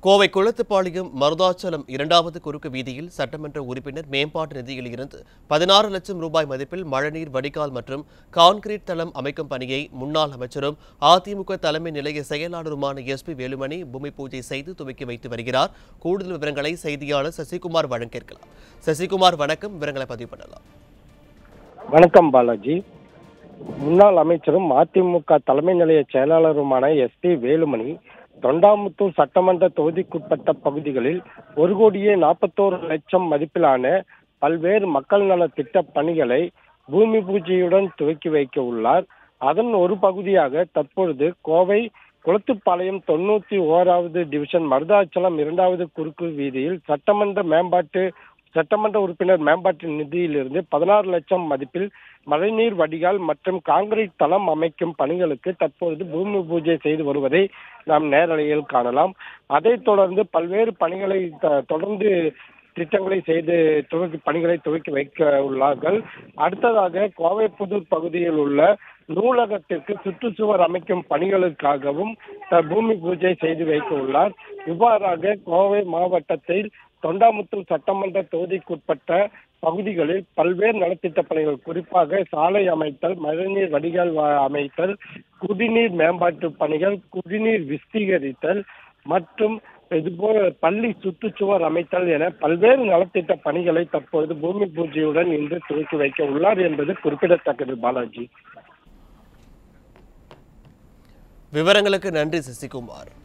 கோவை குளத்துப்பாளையம் மருதாச்சலம் இரண்டாவது குறுக்கு வீதியில் சட்டமன்ற உறுப்பினர் மேம்பாட்டு நிதியில் இருந்து பதினாறு லட்சம் ரூபாய் மதிப்பில் மழைநீர் வடிகால் மற்றும் கான்கிரீட் தளம் அமைக்கும் பணியை முன்னாள் அமைச்சரும் அதிமுக தலைமை நிலைய செயலாளருமான எஸ்பி வேலுமணி பூமி பூஜை செய்து துவக்கி வைத்து வருகிறார் கூடுதல் விவரங்களை செய்தியாளர் சசிகுமார் வழங்க கேட்கலாம் சசிகுமார் வணக்கம் விவரங்களை பதிவு பண்ணலாம் வணக்கம் பாலாஜி முன்னாள் அமைச்சரும் அதிமுக தலைமை நிலைய செயலாளருமான எஸ்பி வேலுமணி தொண்டாமுத்தூர் சட்டமன்ற தொகுதிக்குட்பட்ட பகுதிகளில் ஒரு கோடியே நாற்பத்தோரு லட்சம் மதிப்பிலான பல்வேறு மக்கள் நல திட்ட பணிகளை பூமி பூஜையுடன் துவக்கி வைக்க உள்ளார் அதன் ஒரு பகுதியாக தற்பொழுது கோவை குளத்துப்பாளையம் தொண்ணூத்தி ஓராவது டிவிஷன் மருதாச்சலம் இரண்டாவது குறுக்கு வீதியில் சட்டமன்ற மேம்பாட்டு சட்டமன்ற உறுப்பினர் மேம்பாட்டு நிதியிலிருந்து பதினாறு லட்சம் மதிப்பில் மழைநீர் வடிகால் மற்றும் காங்கிரீட் தளம் அமைக்கும் பணிகளுக்கு தற்பொழுது பூமி பூஜை செய்து வருவதை நாம் நேரலையில் காணலாம் அதைத் தொடர்ந்து பல்வேறு பணிகளை த- தொடர்ந்து திட்டங்களை செய்து துவக்கி பணிகளை துவக்கி வைக்க உள்ளார்கள் அடுத்ததாக கோவை புதூர் பகுதியில் உள்ள நூலகத்திற்கு சுற்றுச்சுவர் அமைக்கும் பணிகளுக்காகவும் த- பூமி பூஜை செய்து வைக்க உள்ளார் இவ்வாறாக கோவை மாவட்டத்தில் தொண்டாமுத்தூர் சட்டமன்ற தொகுதிக்குட்பட்ட பகுதிகளில் பல்வேறு நலத்திட்ட பணிகள் குறிப்பாக சாலை அமைத்தல் மழைநீர் வடிகால் வா- அமைத்தல் குடிநீர் மேம்பாட்டு பணிகள் குடிநீர் விஸ்தீகரித்தல் மற்றும் இதுபோல பள்ளி சுற்றுச்சுவர் அமைத்தல் என பல்வேறு நலத்திட்ட பணிகளை தற்பொழுது பூமி பூஜையுடன் இன்று துவக்கி வைக்க உள்ளார் என்பது குறிப்பிடத்தக்கது பாலாஜி விவரங்களுக்கு நன்றி சசிகுமார்